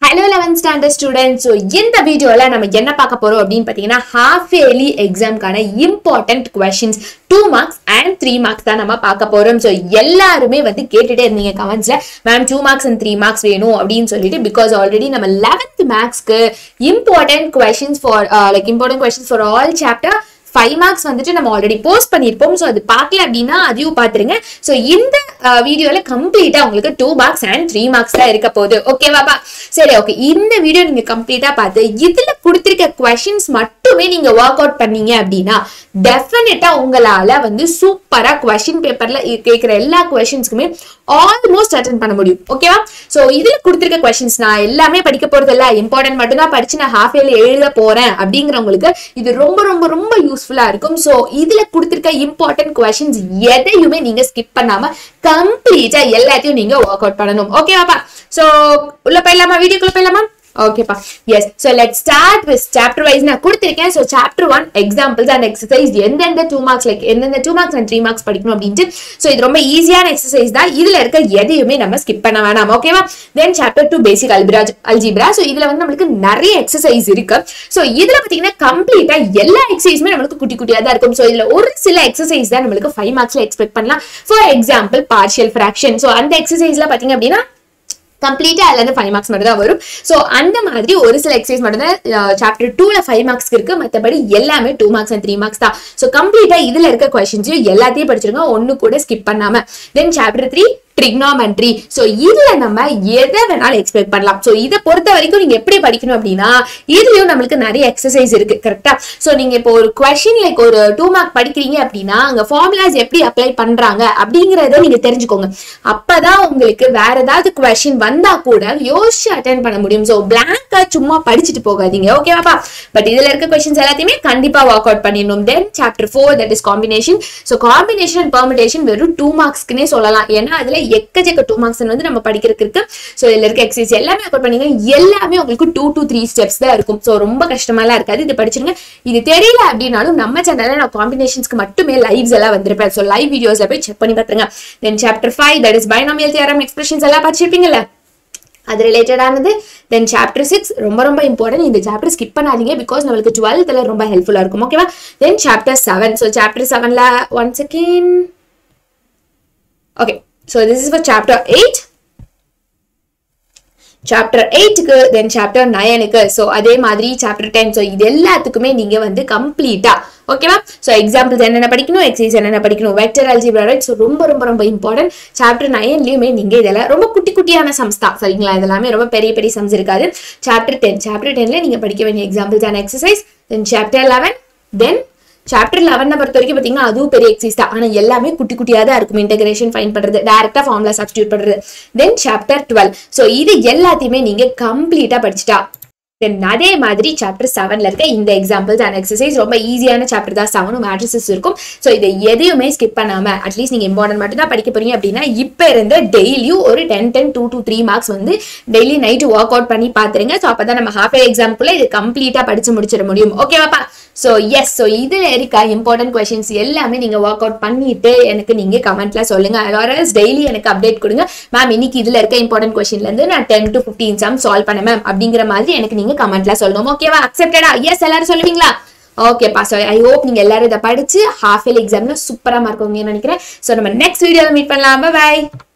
hello eleventh standard student so இந்த வீடியோல நம்ம என்ன பார்க்க போறோம் அப்படின்னு பார்த்தீங்கன்னா ஹாஃப் இயர்லி எக்ஸாம்க்கான important questions two marks and three marks தான் நம்ம பார்க்க போறோம் ஸோ எல்லாருமே வந்து கேட்டுட்டே இருந்தீங்க கமெண்ட்ஸ்ல ma'am two marks and three marks வேணும் அப்படின்னு சொல்லிட்டு பிகாஸ் ஆல்ரெடி நம்ம லெவன்த் மேக்ஸ்க்கு important questions for like important questions for all chapter five marks வந்துட்டு நம்ம ஆல்ரெடி போஸ்ட் பண்ணியிருப்போம் ஸோ அது பார்க்கல அப்படின்னா அதையும் பார்த்துருங்க ஸோ இந்த வீடியோவில் கம்ப்ளீட்டாக உங்களுக்கு two marks and three marks தான் இருக்க போகுது ஓகேவாப்பா சரி ஓகே இந்த வீடியோ நீங்கள் கம்ப்ளீட்டாக பார்த்து இதில் கொடுத்துருக்க கொஷின்ஸ் மட்டுமே நீங்கள் ஒர்க் அவுட் பண்ணீங்க அப்படின்னா டெஃபினட்டாக உங்களால் வந்து சூப்பராக கொஷின் பேப்பரில் கேட்குற எல்லா கொஷின்ஸ்க்குமே ஆல்மோஸ்ட் அட்டன் பண்ண முடியும் ஓகேவா ஸோ இதில் கொடுத்துருக்க கொஷின்ஸ் நான் எல்லாமே படிக்க போகிறது இல்லை இம்பார்ட்டன்ட் மட்டும் தான் படிச்சு நான் ஹாஃப் இயர்லி எழுத போகிறேன் அப்படிங்கிறவங்களுக்கு இது ரொம்ப ரொம்ப ரொம்ப யூஸ்ஃபுல்லாக இருக்கும் ஸோ இதில் கொடுத்துருக்க இம்பார்ட்டன்ட் கொஷின்ஸ் எதையுமே நீங்கள் ஸ்கிப் பண்ணாமல் கம்ப்ளீட்டாக எல்லாத்தையும் நீங்கள் ஒர்க் அவுட் பண்ணணும் ஓகேவாப்பா ஸோ உள்ள போயிடலாமா வீடியோக்குள்ள போயிடலாமா ஓகேப்பா yes so let start with chapter wise நான் கொடுத்துருக்கேன் so chapter one examples and exercise எந்தெந்த டூ மார்க்ஸ் லைக் எந்தெந்த two marks and three marks படிக்கணும் அப்படின்ட்டு ஸோ இது ரொம்ப ஈஸியான எக்ஸசைஸ் தான் இதுல இருக்க எதையுமே நம்ம ஸ்கிப் பண்ண வேணாம் ஓகேவா then chapter two basic algebra algebra so இதுல வந்து நம்மளுக்கு நிறைய எக்ஸசைஸ் இருக்கு ஸோ இதுல பாத்தீங்கன்னா கம்ப்ளீட்டா எல்லா எக்ஸசைஸுமே நம்மளுக்கு குட்டி குட்டியா தான் இருக்கும் ஸோ இதுல ஒரு சில எக்ஸசைஸ் தான் நம்மளுக்கு ஃபைவ் மார்க்ஸ்ல எக்ஸ்பெக்ட் பண்ணலாம் for example partial fraction so அந்த எக்ஸசைஸ்ல பாத்தீங்க அப்படின்னா கம்ப்ளீட்டா அதுல இருந்து ஃபைவ் மார்க்ஸ் மட்டும் தான் வரும் ஸோ அந்த மாதிரி ஒரு சில எக்ஸசைஸ் மட்டும் தான் சாப்டர் டூல ஃபைவ் மார்க்ஸ்க்கு இருக்கு மற்றபடி எல்லாமே two marks and three marks தான் ஸோ கம்ப்ளீட்டா இதுல இருக்க கொஸ்டின்ஸையும் எல்லாத்தையும் படிச்சிருங்க ஒன்னு கூட ஸ்கிப் பண்ணாம then chapter three trigonometry so இதுல நம்ம எதை வேணாலும் எக்ஸ்பெக்ட் பண்ணலாம் ஸோ இதை பொறுத்த வரைக்கும் நீங்க எப்படி படிக்கணும் அப்படின்னா இதுலயும் நம்மளுக்கு நிறைய எக்ஸசைஸ் இருக்கு கரெக்டா ஸோ நீங்க இப்போ ஒரு கொஷின் லைக் ஒரு டூ மார்க் படிக்கிறீங்க அப்படின்னா அங்க ஃபார்முலாஸ் எப்படி அப்ளை பண்றாங்க அப்படிங்கறத நீங்க தெரிஞ்சுக்கோங்க அப்பதான் உங்களுக்கு வேற ஏதாவது கொஷின் வந்தா கூட யோசிச்சு அட்டன் பண்ண முடியும் ஸோ பிளாங்கா சும்மா படிச்சுட்டு போகாதீங்க ஓகேவாப்பா பட் இதுல இருக்க கொஸ்டின்ஸ் எல்லாத்தையுமே கண்டிப்பா ஒர்க் அவுட் பண்ணிடணும் then chapter four that is combination so combination and permutation வெறும் டூ மார்க்ஸ்க்குனே சொல்லலாம் ஏன்னா அதுல எக்கச்சக்க டூ மார்க்ஸ் வந்து நம்ம படிக்கிறதுக்கு இருக்கு ஸோ இதுல இருக்க எக்ஸசைஸ் எல்லாமே ஒர்க் பண்ணீங்க எல்லாமே உங்களுக்கு டூ டூ த்ரீ ஸ்டெப்ஸ் தான் இருக்கும் ஸோ ரொம்ப கஷ்டமாலாம் இருக்காது இது படிச்சிருங்க இது தெரியல அப்படின்னாலும் நம்ம சேனல்ல நான் காம்பினேஷன்ஸ்க்கு மட்டுமே லைவ்ஸ் எல்லாம் வந்திருப்பேன் ஸோ லைவ் வீடியோஸ்ல போய் செக் பண்ணி பார்த்துருங்க then chapter five that is binomial theorem expressions எல்லாம் படிச்சிருப்பீங்கல்ல அது ரிலேட்டடானது தென் சாப்டர் சிக்ஸ் ரொம்ப ரொம்ப இம்பார்ட்டன்ட் இந்த சாப்டர் ஸ்கிப் பண்ணாதீங்க பிகாஸ் நம்மளுக்கு டுவெல்த்ல ரொம்ப ஹெல்ப்ஃபுல்லா இருக்கும் ஓகேவா then chapter seven so chapter செவன்ல one second okay so this is for chapter eight chapter எயிட்டுக்கு தென் சாப்டர் நயனுக்கு ஸோ அதே மாதிரி சாப்டர் டென் ஸோ இது எல்லாத்துக்குமே நீங்க வந்து கம்ப்ளீட்டா ஓகேவா ஸோ எக்ஸாம்பிள்ஸ் என்னென்ன படிக்கணும் எக்ஸசைஸ் என்னென்ன படிக்கணும் வெக்டர் அல்ஜிப்ரா ரைட் ஸோ ரொம்ப ரொம்ப ரொம்ப இம்பார்ட்டன்ட் சாப்டர் நைன்லயுமே நீங்க இதெல்லாம் ரொம்ப குட்டி குட்டியான சம்ஸ் தான் சரிங்களா இதெல்லாமே ரொம்ப பெரிய பெரிய சம்ஸ் இருக்காது சாப்டர் டென் சாப்டர் டென்ல நீங்க படிக்க வேண்டிய examples and exercise then chapter eleven then chapter eleven பொறுத்த வரைக்கும் பார்த்தீங்கன்னா அதுவும் பெரிய எக்ஸைஸ் தான் ஆனால் எல்லாமே குட்டி குட்டியாக தான் இருக்கும் இன்டகிரேஷன் ஃபைன் பண்ணுறது டேரக்டாக ஃபார்முலா சப்ஸ்டியூட் பண்ணுறது தென் சாப்டர் டுவெல் ஸோ இது எல்லாத்தையுமே நீங்கள் கம்ப்ளீட்டாக படிச்சுட்டா தென் அதே மாதிரி சாப்டர் செவன்ல இருக்க இந்த எக்ஸாம்பிள்ஸ் அண்ட் எக்ஸசைஸ் ரொம்ப ஈஸியான சாப்டர் தான் செவனும் மேட்ரிசஸ் இருக்கும் ஸோ இதை எதையுமே ஸ்கிப் பண்ணாம அட்லீஸ்ட் நீங்க இம்பார்ட்டன்ட் மட்டும் தான் படிக்க போறீங்க அப்படின்னா இப்போ இருந்து டெய்லியும் ஒரு ten ten two two three marks வந்து டெய்லி நைட்டு ஒர்க் அவுட் பண்ணி பாத்துருங்க ஸோ அப்பதான் நம்ம ஹாஃப் இயர் எக்ஸாம்குள்ள இது கம்ப்ளீட்டா படிச்சு முடிச்சிட முடியும் ஓகேவாப்பா ஸோ எஸ் ஸோ இதுல இருக்க இம்பார்ட்டன்ட் கொஸ்டின்ஸ் எல்லாமே நீங்க ஒர்க் அவுட் பண்ணிட்டு எனக்கு நீங்க கமெண்ட்ல சொல்லுங்க அதோரஸ் டெய்லி எனக்கு அப்டேட் கொடுங்க மேம் இன்னைக்கு இதுல இருக்க இம்பார்ட்டன்ட் கொஸ்டின்ல இருந்து நான் ten to fifteen sum solve பண்ண மேம் அப்படிங்கிற மாதிரி எனக்கு நீங்க கமெண்ட்ல சொல்லணும் ஓகேவா அக்செப்டடா எஸ் எல்லாரும் சொல்லுவீங்களா ஓகேப்பா ஸோ ஐ ஹோப் நீங்க எல்லாரும் இதை படிச்சு ஹாஃப் இயர் எக்ஸாம்ல சூப்பரா மார்க் நினைக்கிறேன் ஸோ நம்ம நெக்ஸ்ட் வீடியோல மீட் பண்ணலாம் பாய்